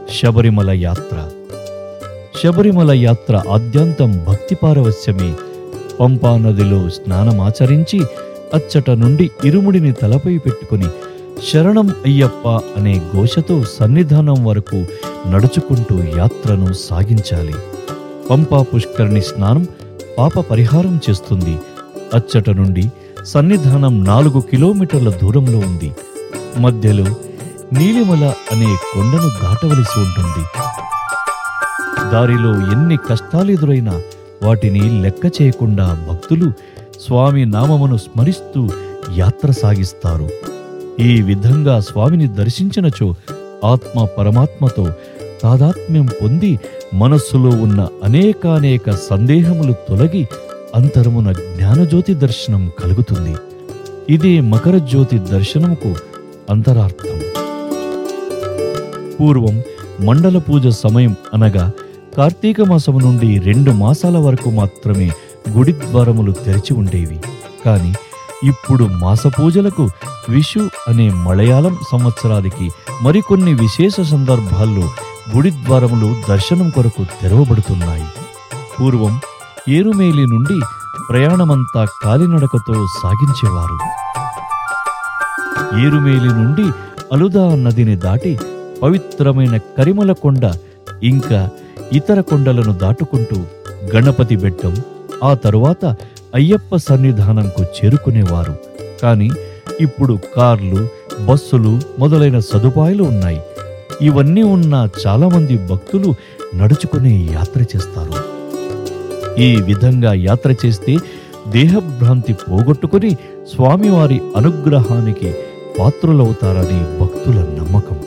శబరిమల యాత్ర శబరిమల యాత్ర ఆద్యంతం భక్తి పారవస్యమే పంపా నదిలో స్నానమాచరించి అచ్చట నుండి ఇరుముడిని తలపై పెట్టుకుని శరణం అయ్యప్ప అనే ఘోషతో సన్నిధానం వరకు నడుచుకుంటూ యాత్రను సాగించాలి పంపా పుష్కరిణి స్నానం పాప పరిహారం చేస్తుంది అచ్చట నుండి సన్నిధానం నాలుగు కిలోమీటర్ల దూరంలో ఉంది మధ్యలో నీలిమల అనే కొండను దాటవలసి ఉంటుంది దారిలో ఎన్ని కష్టాలు ఎదురైనా వాటిని లెక్క చేయకుండా భక్తులు స్వామి నామమును స్మరిస్తూ యాత్ర సాగిస్తారు ఈ విధంగా స్వామిని దర్శించినచో ఆత్మ పరమాత్మతో తాదాత్మ్యం పొంది మనస్సులో ఉన్న అనేకానేక సందేహములు తొలగి అంతరమున జ్ఞానజ్యోతి దర్శనం కలుగుతుంది ఇది మకర జ్యోతి దర్శనముకు అంతరార్థం పూర్వం మండల పూజ సమయం అనగా కార్తీక మాసము నుండి రెండు మాసాల వరకు మాత్రమే గుడి ద్వారములు తెరిచి ఉండేవి కానీ ఇప్పుడు మాస పూజలకు విషు అనే మలయాళం సంవత్సరానికి మరికొన్ని విశేష సందర్భాల్లో గుడి ద్వారములు దర్శనం కొరకు తెరవబడుతున్నాయి పూర్వం ఏరుమేలి నుండి ప్రయాణమంతా కాలినడకతో సాగించేవారు ఏరుమేలి నుండి అలుదా నదిని దాటి పవిత్రమైన కరిమల కొండ ఇంకా ఇతర కొండలను దాటుకుంటూ గణపతి బెట్టం ఆ తరువాత అయ్యప్ప సన్నిధానంకు చేరుకునేవారు కానీ ఇప్పుడు కార్లు బస్సులు మొదలైన సదుపాయాలు ఉన్నాయి ఇవన్నీ ఉన్న చాలామంది భక్తులు నడుచుకునే యాత్ర చేస్తారు ఈ విధంగా యాత్ర చేస్తే దేహభ్రాంతి పోగొట్టుకుని స్వామివారి అనుగ్రహానికి పాత్రులవుతారని భక్తుల నమ్మకం